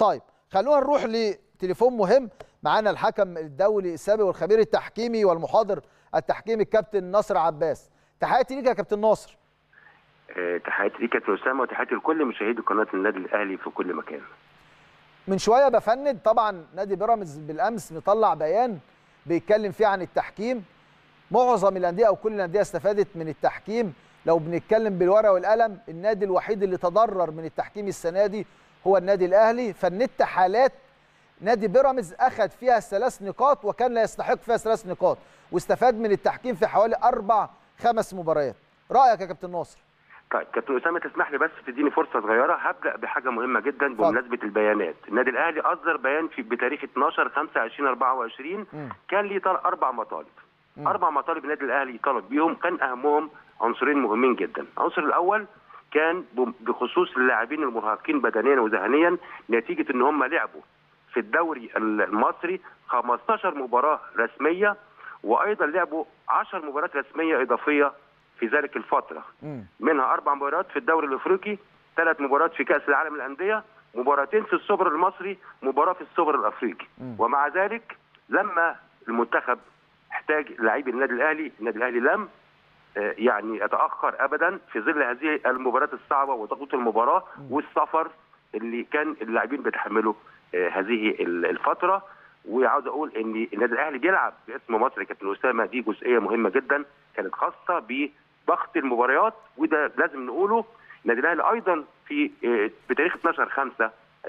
طيب خلونا نروح لتليفون مهم معانا الحكم الدولي السابق والخبير التحكيمي والمحاضر التحكيمي الكابتن ناصر عباس تحياتي ليك يا كابتن ناصر آه، تحياتي ليك يا كابتن اسامه وتحياتي لكل مشاهدي قناه النادي الاهلي في كل مكان من شويه بفند طبعا نادي بيراميدز بالامس مطلع بيان بيتكلم فيه عن التحكيم معظم الانديه او كل الانديه استفادت من التحكيم لو بنتكلم بالورقه والقلم النادي الوحيد اللي تضرر من التحكيم السنه دي هو النادي الاهلي فالنت حالات نادي بيراميدز اخذ فيها ثلاث نقاط وكان لا يستحق فيها ثلاث نقاط واستفاد من التحكيم في حوالي اربع خمس مباريات رايك يا كابتن ناصر طيب كابتن اسامه تسمح لي بس تديني فرصه صغيره هبدا بحاجه مهمه جدا اتفضل. بمناسبه البيانات النادي الاهلي اصدر بيان في بتاريخ 12 5 2024 مم. كان ليه طل- اربع مطالب مم. اربع مطالب النادي الاهلي طلب بيهم كان اهمهم عنصرين مهمين جدا العنصر الاول كان ب- بخصوص اللاعبين المرهقين بدنيا وذهنيا نتيجه ان هم لعبوا في الدوري المصري 15 مباراه رسميه وايضا لعبوا 10 مباريات رسميه اضافيه في ذلك الفتره مم. منها اربع مباريات في الدوري الافريقي ثلاث مباريات في كاس العالم للانديه مباراتين في السوبر المصري مباراه في السوبر الافريقي مم. ومع ذلك لما المنتخب احتاج لاعبي النادي الاهلي النادي الاهلي لم آه، يعني يتاخر ابدا في ظل هذه المباريات الصعبه وضغوط المباراه والسفر اللي كان اللاعبين بيتحملوا آه، هذه ال- الفتره وعاوز اقول ان النادي الاهلي بيلعب باسم مصر يا كابتن اسامه دي جزئيه مهمه جدا كانت خاصه بضغط المباريات وده لازم نقوله النادي الاهلي ايضا في آه، بتاريخ 12 5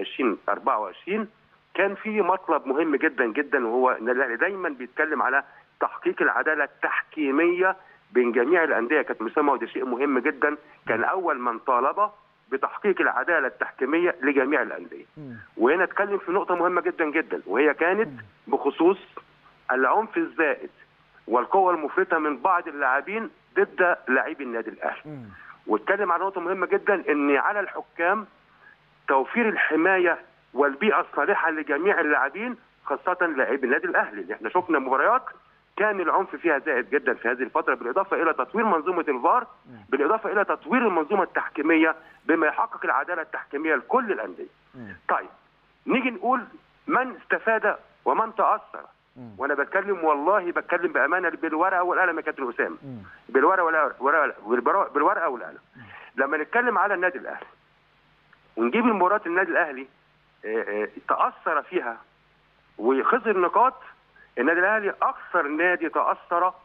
2024 كان في مطلب مهم جدا جدا وهو النادي الاهلي دايما بيتكلم على تحقيق العداله التحكيميه بين جميع الانديه كانت مسمى وده شيء مهم جدا كان اول من طالب بتحقيق العداله التحكيميه لجميع الانديه مم. وهنا اتكلم في نقطه مهمه جدا جدا وهي كانت بخصوص العنف الزائد والقوه المفرطه من بعض اللاعبين ضد لاعبي النادي الاهلي مم. واتكلم عن نقطه مهمه جدا ان على الحكام توفير الحمايه والبيئه الصالحه لجميع اللاعبين خاصه لاعبي النادي الاهلي اللي احنا شفنا مباريات كان العنف فيها زائد جدا في هذه الفتره بالاضافه الى تطوير منظومه الفار بالاضافه الى تطوير المنظومه التحكيميه بما يحقق العداله التحكيميه لكل الانديه. مم. طيب نيجي نقول من استفاد ومن تاثر مم. وانا بتكلم والله بتكلم بامانه بالورقه والقلم يا كابتن اسامه مم. بالورقه والقلم بالورقة- بالورقه والقلم لما نتكلم على النادي الاهلي ونجيب المباراه النادي الاهلي آه، آه، تاثر فيها وخسر نقاط النادي الاهلي اكثر نادي تاثر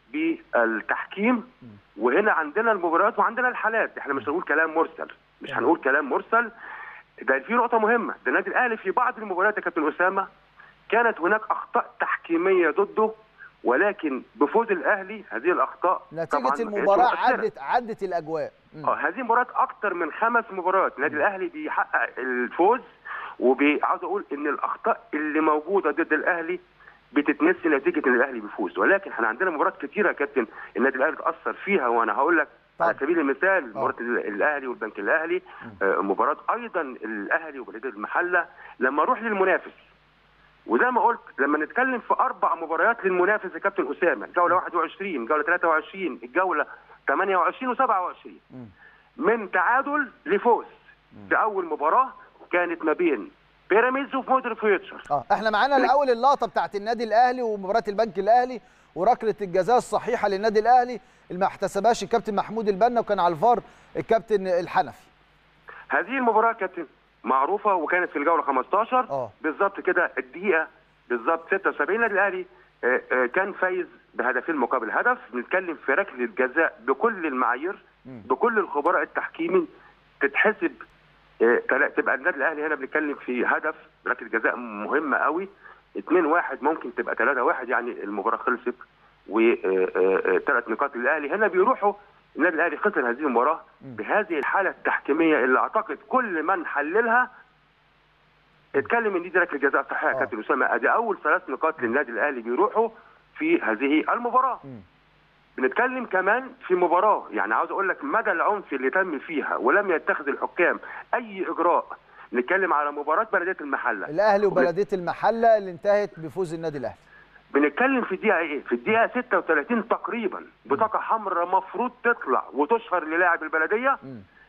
بالتحكيم وهنا عندنا المباريات وعندنا الحالات احنا مش هنقول كلام مرسل مش هنقول كلام مرسل ده في نقطه مهمه ده النادي الاهلي في بعض المباريات يا كابتن اسامه كانت هناك اخطاء تحكيميه ضده ولكن بفوز الاهلي هذه الاخطاء طبعاً نتيجه ما كانتش المباراه مؤثرة. عدت عدت الاجواء مم. اه هذه مباراه اكتر من خمس مباريات النادي الاهلي بيحقق الفوز وعاوز اقول ان الاخطاء اللي موجوده ضد الاهلي بتتنسي نتيجه ان الاهلي بيفوز ولكن احنا عندنا مباريات كتيره يا كابتن النادي الاهلي اتاثر فيها وانا هقول لك على طبعا. سبيل المثال مباراه الاهلي والبنك الاهلي آه، مباراه ايضا الاهلي وبلديه المحله لما اروح للمنافس وزي ما قلت لما نتكلم في اربع مباريات للمنافس يا كابتن اسامه الجوله 21 الجوله 23 الجوله 28 و27 مم. من تعادل لفوز في اول مباراه كانت ما بين بيراميدز ومودر فيوتشر اه احنا معانا الاول اللقطه بتاعت النادي الاهلي ومباراه البنك الاهلي وركله الجزاء الصحيحه للنادي الاهلي اللي ما احتسبهاش الكابتن محمود البنا وكان على الفار الكابتن الحنفي هذه المباراه كابتن معروفه وكانت في الجوله 15 اه. بالظبط كده الدقيقه بالظبط 76 النادي الاهلي آه، آه، كان فايز بهدفين مقابل هدف نتكلم في ركله جزاء بكل المعايير مم. بكل الخبراء التحكيمي تتحسب آه، تلا- تبقى النادي الاهلي هنا بنتكلم في هدف ركله جزاء مهمه قوي 2 1 ممكن تبقى 3 1 يعني المباراه خلصت وثلاث نقاط للاهلي هنا بيروحوا النادي الاهلي خسر هذه المباراه بهذه الحاله التحكيميه اللي اعتقد كل من حللها اتكلم ان دي ركله جزاء صحيحه يا آه. كابتن اسامه ادي اول ثلاث نقاط للنادي الاهلي بيروحوا في هذه المباراه مم. بنتكلم كمان في مباراه يعني عاوز اقول لك مدى العنف اللي تم فيها ولم يتخذ الحكام اي اجراء نتكلم على مباراه بلديه المحله الاهلي وبلديه المحله اللي انتهت بفوز النادي الاهلي بنتكلم في الدقيقه ايه؟ في الدقيقه 36 تقريبا بطاقه حمراء مفروض تطلع وتشهر للاعب البلديه مم.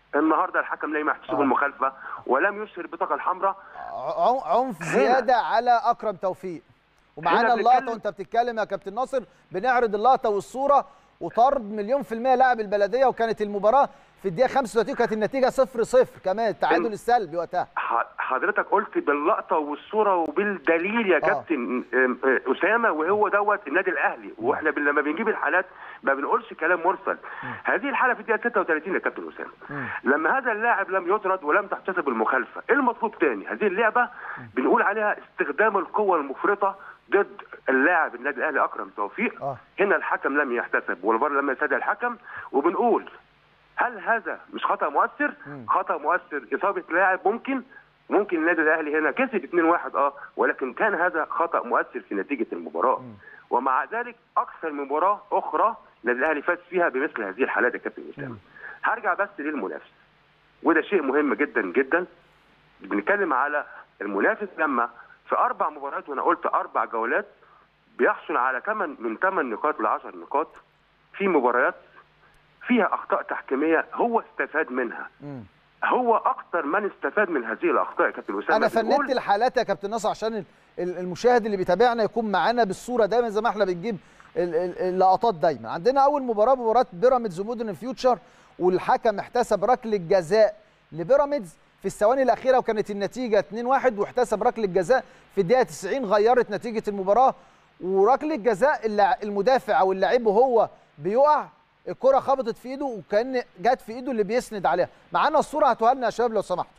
النهارده الحكم لم يحتسب آه. المخالفه ولم يشهر بطاقه الحمراء ع- عنف هنا. زياده على اكرم توفيق ومعانا هنا اللقطه بنتكلم- وانت بتتكلم يا كابتن ناصر بنعرض اللقطه والصوره وطرد مليون في المية لاعب البلديه وكانت المباراه في الدقيقه 35 كانت النتيجه 0 0 كمان التعادل إن- السلبي وقتها ح- حضرتك قلت باللقطه والصوره وبالدليل يا آه. كابتن أم- أه، اسامه وهو دوت النادي الاهلي واحنا بن- لما بنجيب الحالات ما بنقولش كلام مرسل هذه الحاله في الدقيقه 36 يا كابتن اسامه مم. لما هذا اللاعب لم يطرد ولم تحتسب المخالفه ايه المطلوب تاني هذه اللعبه بنقول عليها استخدام القوه المفرطه ضد اللاعب النادي الاهلي اكرم توفيق اه هنا الحكم لم يحتسب والفار لم يستدعي الحكم وبنقول هل هذا مش خطا مؤثر؟ مم. خطا مؤثر اصابه لاعب ممكن ممكن النادي الاهلي هنا كسب 2-1 اه ولكن كان هذا خطا مؤثر في نتيجه المباراه مم. ومع ذلك اكثر من مباراه اخرى النادي الاهلي فاز فيها بمثل هذه الحالات يا كابتن اسامه مم. هرجع بس للمنافس وده شيء مهم جدا جدا بنتكلم على المنافس لما في اربع مباريات وانا قلت اربع جولات بيحصل على ثمان من 8 نقاط ل 10 نقاط في مباريات فيها اخطاء تحكيميه هو استفاد منها مم. هو اكثر من استفاد من هذه الاخطاء يا كابتن اسامه انا بنقول- فندت الحالات يا كابتن ناصر عشان ال- ال- المشاهد اللي بيتابعنا يكون معانا بالصوره دايما زي ما احنا بنجيب ال- ال- اللقطات دايما عندنا اول مباراه مباراه بيراميدز ومودرن فيوتشر والحكم احتسب ركله جزاء لبيراميدز في الثواني الاخيره وكانت النتيجه 2-1 واحتسب ركله جزاء في الدقيقه 90 غيرت نتيجه المباراه وركله جزاء اللاع- المدافع او اللاعب وهو بيقع الكره خبطت في ايده وكان جت في ايده اللي بيسند عليها معانا الصوره هاتوها لنا يا شباب لو سمحتوا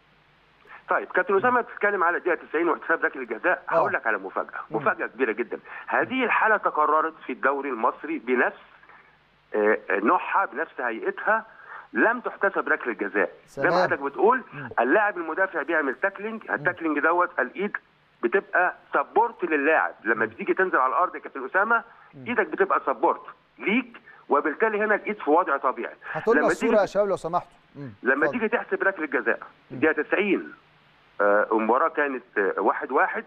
طيب كابتن اسامه بتتكلم على الدقيقه 90 واحتساب ركله الجزاء آه. هقول لك على مفاجاه مفاجاه كبيره جدا هذه الحاله تكررت في الدوري المصري بنفس آه، آه، نوعها بنفس هيئتها لم تحتسب ركله جزاء زي سلام. ما حضرتك بتقول مم. اللاعب المدافع بيعمل تاكلينج التاكلينج دوت الايد بتبقى سبورت للاعب لما بتيجي تنزل على الارض يا كابتن اسامه ايدك بتبقى سبورت ليك وبالتالي هنا الايد في وضع طبيعي هاتوا لنا لما الصوره تيجي- يا شباب لو سمحتوا مم. لما اتفضل. تيجي تحسب ركله جزاء الدقيقه 90 آه، المباراه كانت آه، واحد واحد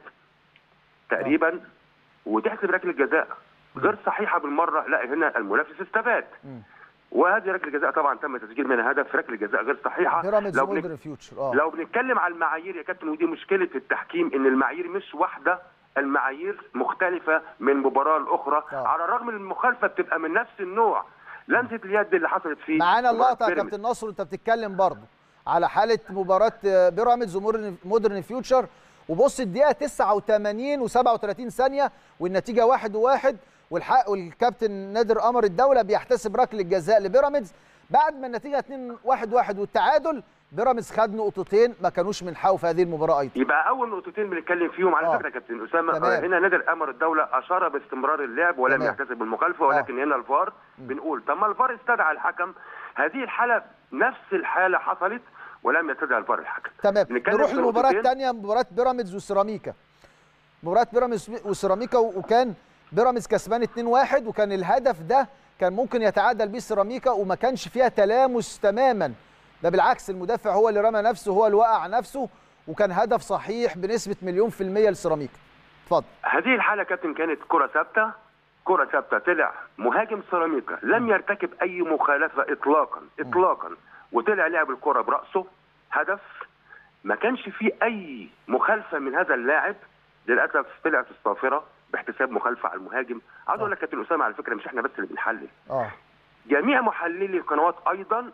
تقريبا وتحسب ركله جزاء غير صحيحه بالمره لا هنا المنافس استفاد مم. وهذه ركله جزاء طبعا تم تسجيل منها هدف ركله جزاء غير صحيحه بيراميدز لو بنك... ومودرن فيوتشر اه لو بنتكلم على المعايير يا كابتن ودي مشكله التحكيم ان المعايير مش واحده المعايير مختلفه من مباراه لاخرى آه. على الرغم ان المخالفه بتبقى من نفس النوع لمسه اليد اللي حصلت في معانا مباراة اللقطه يا بيراميدز. كابتن نصر وانت بتتكلم برضه على حاله مباراه آه، بيراميدز ومودرن فيوتشر وبص الدقيقه 89 و37 ثانيه والنتيجه 1 1 والحق والكابتن نادر قمر الدوله بيحتسب ركله جزاء لبيراميدز بعد ما النتيجه 2 1 1 والتعادل بيراميدز خد نقطتين ما كانوش من حقه في هذه المباراه ايضا يبقى اول نقطتين بنتكلم فيهم على آه. فكره يا كابتن اسامه تمام. آه، هنا نادر امر الدوله اشار باستمرار اللعب ولم تمام. يحتسب المخالفه ولكن هنا الفار بنقول طب ما الفار استدعى الحكم هذه الحاله نفس الحاله حصلت ولم يستدعي الفار الحكم تمام بنتكلم نروح في للمباراه نقطتين. الثانيه مباراه بيراميدز وسيراميكا مباراه بيراميدز وسيراميكا وكان بيراميدز كسبان 2-1 وكان الهدف ده كان ممكن يتعادل بيه سيراميكا وما كانش فيها تلامس تماما ده بالعكس المدافع هو اللي رمى نفسه هو اللي وقع نفسه وكان هدف صحيح بنسبه مليون في الميه لسيراميكا اتفضل هذه الحاله يا كابتن كانت كره ثابته كره ثابته طلع مهاجم سيراميكا لم يرتكب اي مخالفه اطلاقا اطلاقا وطلع لعب الكره براسه هدف ما كانش فيه اي مخالفه من هذا اللاعب للاسف طلعت الصافره باحتساب مخالفه على المهاجم عاوز اقول لك يا كابتن اسامه على فكره مش احنا بس اللي بنحلل اه جميع محللي القنوات ايضا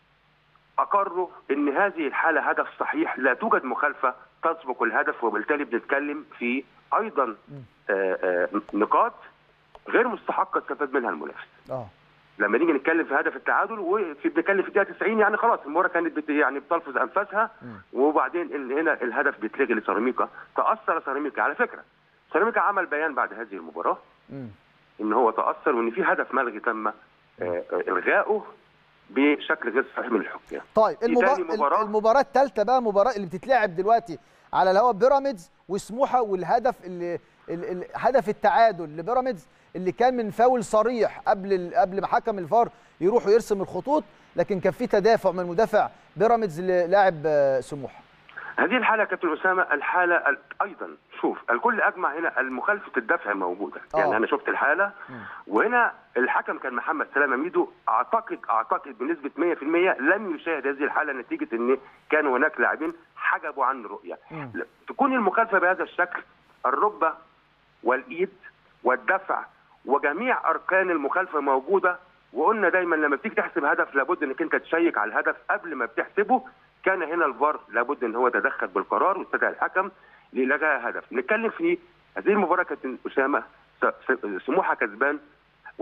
اقروا ان هذه الحاله هدف صحيح لا توجد مخالفه تسبق الهدف وبالتالي بنتكلم في ايضا آه، آه، نقاط غير مستحقه استفاد منها المنافس اه لما نيجي نتكلم في هدف التعادل وفي بنتكلم في الدقيقه 90 يعني خلاص المباراه كانت بت يعني بتلفظ انفاسها وبعدين ال- هنا الهدف بيتلغي لسيراميكا تاثر سيراميكا على فكره سيراميكا عمل بيان بعد هذه المباراه مم. ان هو تاثر وان في هدف ملغي تم آه، آه، الغائه بشكل غير صحيح من الحكام طيب دي المباراة تاني مباراة. المباراة الثالثة بقى مباراة اللي بتتلعب دلوقتي على الهواء بيراميدز وسموحة والهدف اللي ال- ال- هدف التعادل لبيراميدز اللي كان من فاول صريح قبل ال- قبل ما حكم الفار يروح ويرسم الخطوط لكن كان في تدافع من مدافع بيراميدز للاعب آه، سموحة هذه الحاله كابتن اسامه الحاله ال- ايضا شوف الكل اجمع هنا المخالفه الدفع موجوده يعني آه. انا شفت الحاله وهنا الحكم كان محمد سلامه ميدو اعتقد اعتقد بنسبه 100% لم يشاهد هذه الحاله نتيجه ان كان هناك لاعبين حجبوا عن الرؤيه مم. ل- تكون المخالفه بهذا الشكل الركبه والايد والدفع وجميع اركان المخالفه موجوده وقلنا دايما لما بتيجي تحسب هدف لابد انك انت تشيك على الهدف قبل ما بتحسبه كان هنا الفار لابد ان هو يتدخل بالقرار واستدعى الحكم لالغاء هدف نتكلم في هذه المباراه كابتن اسامه س- س- سموحه كسبان 1-0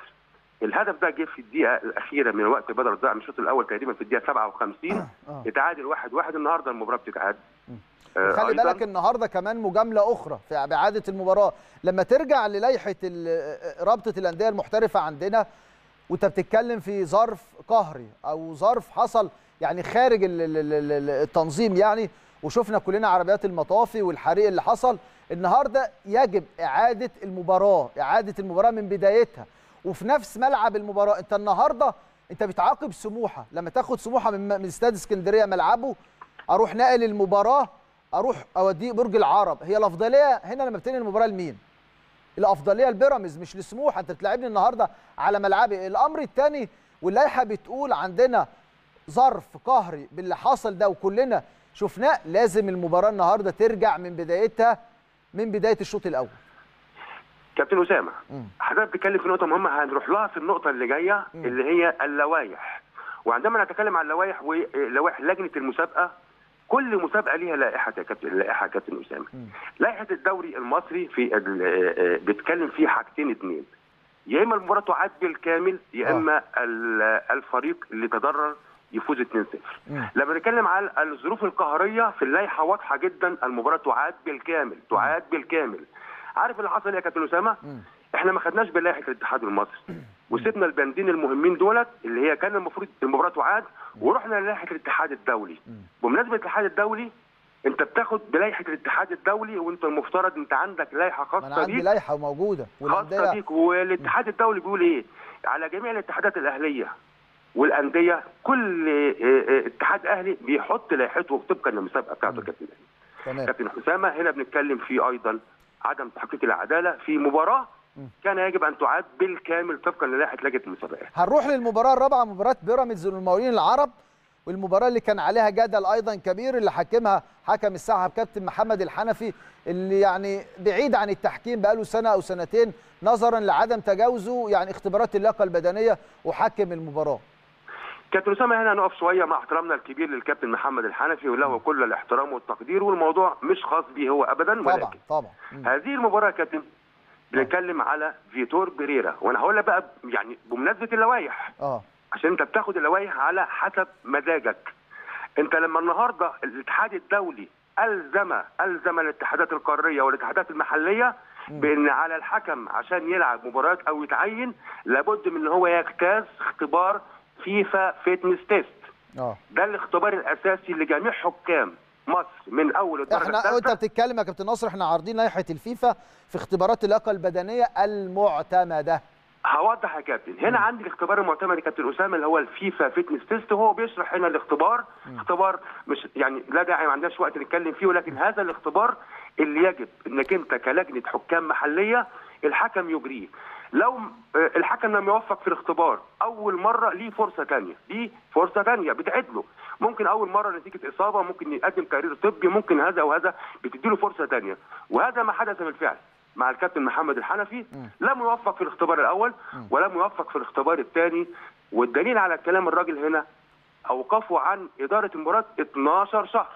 الهدف ده جه في الدقيقه الاخيره من وقت بدل الضياع من الشوط الاول تقريبا في الدقيقه 57 آه. اتعادل 1-1 النهارده المباراه بتتعاد آه، خلي أيضاً. بالك النهارده كمان مجامله اخرى في باعاده المباراه لما ترجع للائحه ال- رابطه الانديه المحترفه عندنا وانت بتتكلم في ظرف قهري او ظرف حصل يعني خارج ال- ال- ال- ال- التنظيم يعني وشفنا كلنا عربيات المطافي والحريق اللي حصل النهارده يجب اعاده المباراه اعاده المباراه من بدايتها وفي نفس ملعب المباراه انت النهارده انت بتعاقب سموحه لما تاخد سموحه من من استاد اسكندريه ملعبه اروح ناقل المباراه اروح اوديه برج العرب هي الافضليه هنا لما بتنقل المباراه لمين الافضليه لبيراميدز مش لسموحه انت بتلعبني النهارده على ملعبي الامر الثاني واللائحه بتقول عندنا ظرف قهري باللي حصل ده وكلنا شفناه لازم المباراه النهارده ترجع من بدايتها من بدايه الشوط الاول كابتن اسامه مم. حضرتك بتتكلم في نقطه مهمه هنروح لها في النقطه اللي جايه مم. اللي هي اللوائح وعندما نتكلم عن اللوائح ولوائح لجنه المسابقه كل مسابقه ليها لائحه يا كابتن لائحه يا كابتن اسامه مم. لائحه الدوري المصري في ال- آه، آه، بتتكلم فيه حاجتين اتنين يا اما المباراه تعاد بالكامل يا آه. اما ال- الفريق اللي تضرر يفوز 2-0 مم. لما نتكلم على الظروف القهريه في اللائحه واضحه جدا المباراه تعاد بالكامل تعاد بالكامل عارف اللي حصل إيه يا كابتن اسامه مم. احنا ما خدناش بلائحه الاتحاد المصري وسيبنا البندين المهمين دولت اللي هي كان المفروض المباراه تعاد ورحنا للائحه الاتحاد الدولي بمناسبه الاتحاد الدولي انت بتاخد بلائحه الاتحاد الدولي وانت المفترض انت عندك لائحه ما انا خاصه عندي بيك لائحه وموجوده خاصه والانديه بيك والاتحاد الدولي بيقول ايه على جميع الاتحادات الاهليه والانديه كل اه، اه، اتحاد اهلي بيحط لائحته طبقا للمسابقه بتاعته كابتن تمام كابتن حسامه هنا بنتكلم في ايضا عدم تحقيق العداله في مباراه كان يجب ان تعاد بالكامل طبقا للائحه لجنه المسابقات هنروح للمباراه الرابعه مباراه بيراميدز والمقاولين العرب والمباراه اللي كان عليها جدل ايضا كبير اللي حكمها حكم الساحه كابتن محمد الحنفي اللي يعني بعيد عن التحكيم بقاله سنه او سنتين نظرا لعدم تجاوزه يعني اختبارات اللياقه البدنيه وحكم المباراه كابتن اسامه هنا نقف شويه مع احترامنا الكبير للكابتن محمد الحنفي وله كل الاحترام والتقدير والموضوع مش خاص به هو ابدا طبعا ولكن طبعا مم. هذه المباراه يا كابتن بنتكلم على فيتور بيريرا وانا هقول لك بقى يعني بمناسبه اللوائح اه عشان انت بتاخد اللوائح على حسب مزاجك انت لما النهارده الاتحاد الدولي الزم الزم الاتحادات القاريه والاتحادات المحليه بان على الحكم عشان يلعب مباريات او يتعين لابد من ان هو يجتاز اختبار فيفا فيتنس تيست اه ده الاختبار الاساسي لجميع حكام مصر من اول الدرجه احنا وانت الثالثه بتتكلم يا كابتن ناصر احنا عارضين لائحه الفيفا في اختبارات اللياقه البدنيه المعتمده هوضح يا كابتن هنا عندي الاختبار المعتمد يا كابتن اسامه اللي هو الفيفا فيتنس تيست وهو بيشرح هنا الاختبار اختبار مش يعني لا داعي ما عندناش وقت نتكلم فيه ولكن هذا الاختبار اللي يجب انك انت كلجنه حكام محليه الحكم يجريه لو آه، الحكم لم يوفق في الاختبار اول مره ليه فرصه ثانيه ليه فرصه ثانيه بتعد له ممكن اول مره نتيجه اصابه ممكن يقدم تقرير طبي ممكن هذا وهذا بتدي له فرصه ثانيه وهذا ما حدث بالفعل مع الكابتن محمد الحنفي لم يوفق في الاختبار الاول ولم يوفق في الاختبار الثاني والدليل على كلام الراجل هنا اوقفوا عن اداره المباراه 12 شهر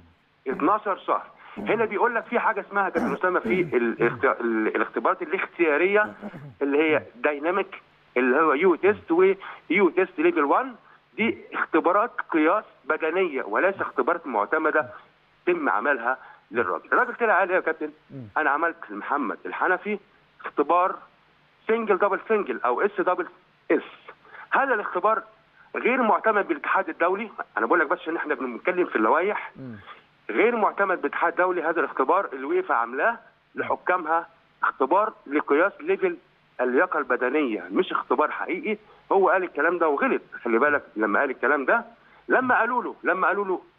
12 شهر هنا بيقول لك في حاجه اسمها كابتن اسامه في الاخت- ال- الاختبارات الاختياريه اللي هي دايناميك اللي هو يو تيست ويو تيست ليفل 1 دي اختبارات قياس بدنيه وليس اختبارات معتمده تم عملها للراجل الراجل طلع قال ايه يا كابتن انا عملت لمحمد الحنفي اختبار سنجل دبل سنجل او اس دبل اس هذا الاختبار غير معتمد بالاتحاد الدولي انا بقول لك بس عشان احنا بنتكلم في اللوائح غير معتمد بالاتحاد الدولي هذا الاختبار اللي وقف عاملاه لحكامها اختبار لقياس ليفل اللياقه البدنيه مش اختبار حقيقي هو قال الكلام ده وغلط خلي بالك لما قال الكلام ده لما قالوا له لما قالوا له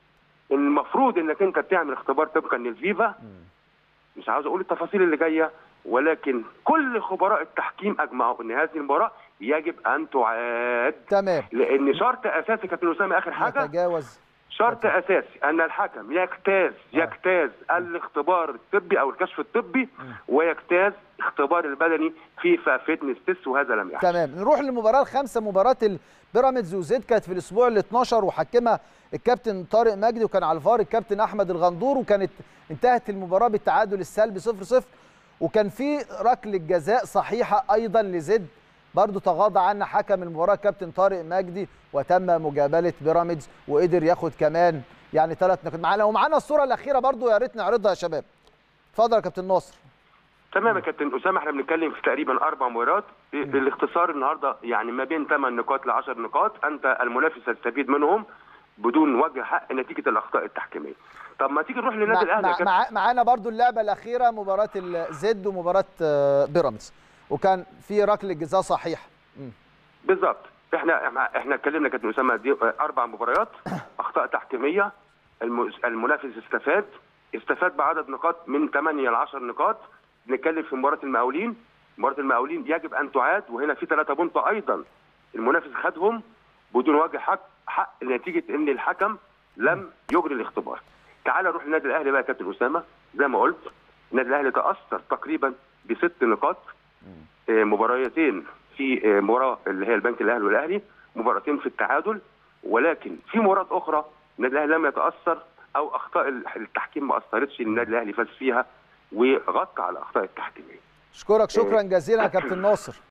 المفروض انك انت تعمل اختبار طبقا للفيفا مش عاوز اقول التفاصيل اللي جايه ولكن كل خبراء التحكيم اجمعوا ان هذه المباراه يجب ان تعاد تمام لان شرط اساسي كابتن اسامه اخر حاجه نتجاوز شرط اساسي ان الحكم يجتاز يجتاز الاختبار الطبي او الكشف الطبي ويجتاز اختبار البدني فيفا فيتنس تيست وهذا لم يحدث تمام نروح للمباراه الخامسه مباراه البيراميدز وزد كانت في الاسبوع ال 12 وحكمها الكابتن طارق مجدي وكان على الفار الكابتن احمد الغندور وكانت انتهت المباراه بالتعادل السلبي 0 0 وكان في ركله جزاء صحيحه ايضا لزد برضه تغاضى عنها حكم المباراه كابتن طارق مجدي وتم مجابله بيراميدز وقدر ياخد كمان يعني ثلاث نقاط معانا ومعانا الصوره الاخيره برضه يا ريت نعرضها يا شباب اتفضل يا كابتن ناصر تمام يا كابتن اسامه احنا بنتكلم في تقريبا اربع مباريات بالاختصار النهارده يعني ما بين 8 نقاط ل 10 نقاط انت المنافس تستفيد منهم بدون وجه حق نتيجه الاخطاء التحكيميه. طب ما تيجي نروح للنادي الاهلي يا مع كابتن مع معانا برضو اللعبه الاخيره مباراه الزد ومباراه آه، بيراميدز وكان في ركله جزاء صحيح مم. بالظبط احنا احنا احنا اتكلمنا كابتن اسامه دي اربع مباريات اخطاء تحكيميه الم- المنافس استفاد استفاد بعدد نقاط من 8 ل 10 نقاط بنتكلم في مباراه المقاولين مباراه المقاولين يجب ان تعاد وهنا في ثلاثه بونت ايضا المنافس خدهم بدون وجه حق حق نتيجه ان الحكم لم يجري الاختبار تعال نروح للنادي الاهلي بقى يا كابتن اسامه زي ما قلت النادي الاهلي تاثر تقريبا بست نقاط آه، مباريتين في آه، مباراه اللي هي البنك الاهلي والاهلي مباراتين في التعادل ولكن في مباراه اخرى النادي الاهلي لم يتاثر او اخطاء التحكيم ما اثرتش النادي الاهلي فاز فيها وغطى على الاخطاء التحكيميه اشكرك شكرا جزيلا يا كابتن ناصر